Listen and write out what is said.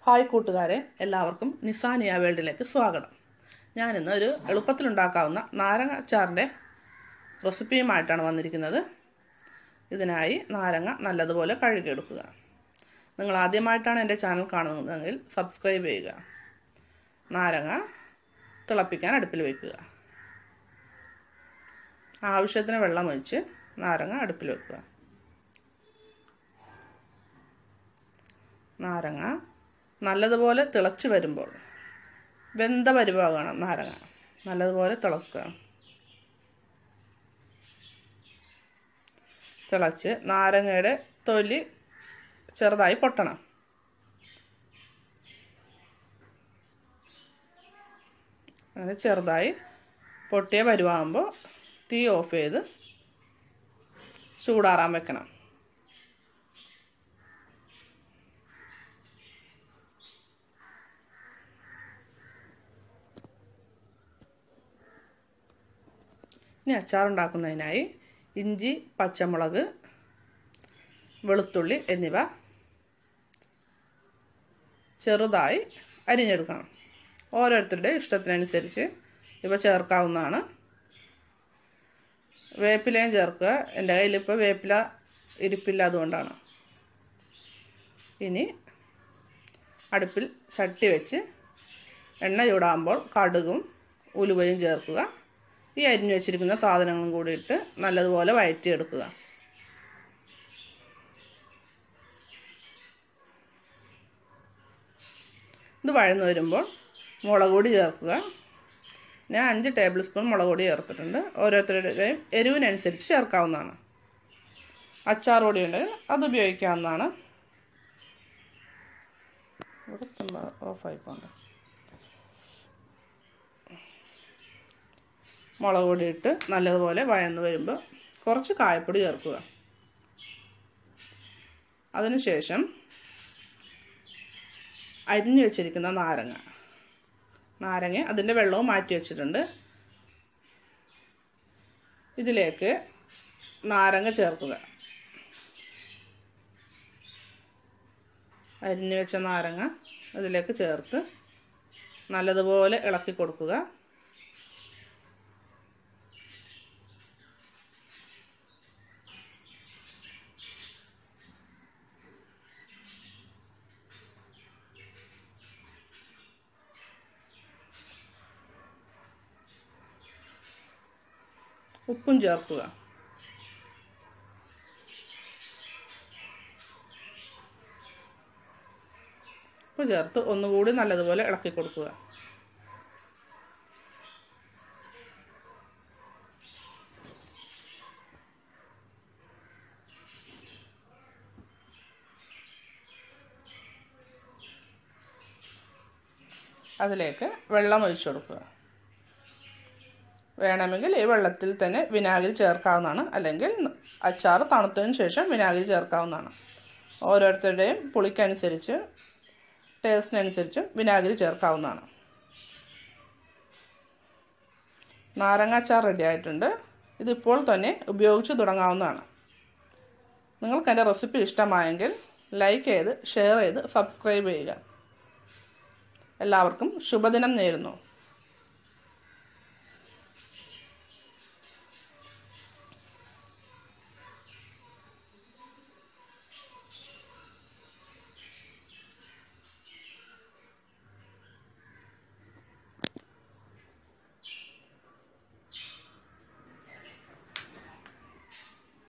hi കൂട്ടുകാരെ എല്ലാവർക്കും നിസാനിയ വേൾഡിലേക്ക് സ്വാഗതം ഞാനിന്ന് ഒരു എളുപ്പത്തിലുണ്ടാക്കാവുന്ന നാരങ്ങ അച്ചാറിൻ്റെ റെസിപ്പിയുമായിട്ടാണ് വന്നിരിക്കുന്നത് ഇതിനായി നാരങ്ങ നല്ലതുപോലെ കഴുകിയെടുക്കുക നിങ്ങൾ ആദ്യമായിട്ടാണ് എൻ്റെ ചാനൽ കാണുന്നതെങ്കിൽ സബ്സ്ക്രൈബ് ചെയ്യുക നാരങ്ങ തിളപ്പിക്കാൻ അടുപ്പിൽ വയ്ക്കുക ആവശ്യത്തിന് വെള്ളം ഒഴിച്ച് നാരങ്ങ അടുപ്പിൽ വെക്കുക നാരങ്ങ നല്ലതുപോലെ തിളച്ച് വരുമ്പോൾ വെന്ത പരിഭാഗമാണ് നാരങ്ങ നല്ലതുപോലെ തിളക്കുക തിളച്ച് നാരങ്ങയുടെ തൊലി ചെറുതായി പൊട്ടണം അങ്ങനെ ചെറുതായി പൊട്ടിയ പരുവാകുമ്പോൾ തീ ഓഫ് ചെയ്ത് ചൂടാറാൻ വെക്കണം ഇനി അച്ചാറുണ്ടാക്കുന്നതിനായി ഇഞ്ചി പച്ചമുളക് വെളുത്തുള്ളി എന്നിവ ചെറുതായി അരിഞ്ഞെടുക്കണം ഓരോരുത്തരുടെ ഇഷ്ടത്തിനനുസരിച്ച് ഇവ ചേർക്കാവുന്നതാണ് വേപ്പിലയും ചേർക്കുക എൻ്റെ കയ്യിലിപ്പോൾ വേപ്പില ഇരിപ്പില്ല അതുകൊണ്ടാണ് ഇനി അടുപ്പിൽ ചട്ടി വെച്ച് എണ്ണ ചൂടാകുമ്പോൾ കടുകും ഉലുവയും ചേർക്കുക ഈ അരിഞ്ഞു വെച്ചിരിക്കുന്ന സാധനങ്ങളും കൂടി ഇട്ട് നല്ലതുപോലെ വഴറ്റിയെടുക്കുക ഇത് വഴന്നു വരുമ്പോൾ മുളക് പൊടി ചേർക്കുക ഞാൻ അഞ്ച് ടേബിൾ സ്പൂൺ മുളക് പൊടി ചേർത്തിട്ടുണ്ട് ഓരോരുത്തരുടെയും എരിവിനനുസരിച്ച് ചേർക്കാവുന്നതാണ് അച്ചാർ പൊടി ഉണ്ടെങ്കിൽ അത് ഉപയോഗിക്കാവുന്നതാണ് ഇവിടെ ഓഫായി പോകണ്ട മുളക് പൊടി ഇട്ട് നല്ലതുപോലെ വഴന്ന് വരുമ്പോൾ കുറച്ച് കായപ്പൊടി ചേർക്കുക അതിനുശേഷം അരിഞ്ഞു വെച്ചിരിക്കുന്ന നാരങ്ങ നാരങ്ങ അതിൻ്റെ വെള്ളവും മാറ്റി വെച്ചിട്ടുണ്ട് ഇതിലേക്ക് നാരങ്ങ ചേർക്കുക അരിഞ്ഞു വെച്ച നാരങ്ങ അതിലേക്ക് ചേർത്ത് നല്ലതുപോലെ ഇളക്കി കൊടുക്കുക ഉപ്പും ചേർക്കുക ഉപ്പ് ചേർത്ത് ഒന്നുകൂടി നല്ലതുപോലെ ഇളക്കി കൊടുക്കുക അതിലേക്ക് വെള്ളം ഒഴിച്ചു കൊടുക്കുക വേണമെങ്കിൽ ഈ വെള്ളത്തിൽ തന്നെ വിനാഗിരി ചേർക്കാവുന്നതാണ് അല്ലെങ്കിൽ അച്ചാർ തണുത്തതിന് ശേഷം വിനാഗിരി ചേർക്കാവുന്നതാണ് ഓരോരുത്തരുടെയും പുളിക്കനുസരിച്ച് ടേസ്റ്റിനനുസരിച്ചും വിനാഗിരി ചേർക്കാവുന്നതാണ് നാരങ്ങ അച്ചാർ റെഡി ആയിട്ടുണ്ട് ഇതിപ്പോൾ തന്നെ ഉപയോഗിച്ച് തുടങ്ങാവുന്നതാണ് നിങ്ങൾക്ക് എൻ്റെ റെസിപ്പി ഇഷ്ടമായെങ്കിൽ ലൈക്ക് ചെയ്ത് ഷെയർ ചെയ്ത് സബ്സ്ക്രൈബ് ചെയ്യുക എല്ലാവർക്കും ശുഭദിനം നേരുന്നു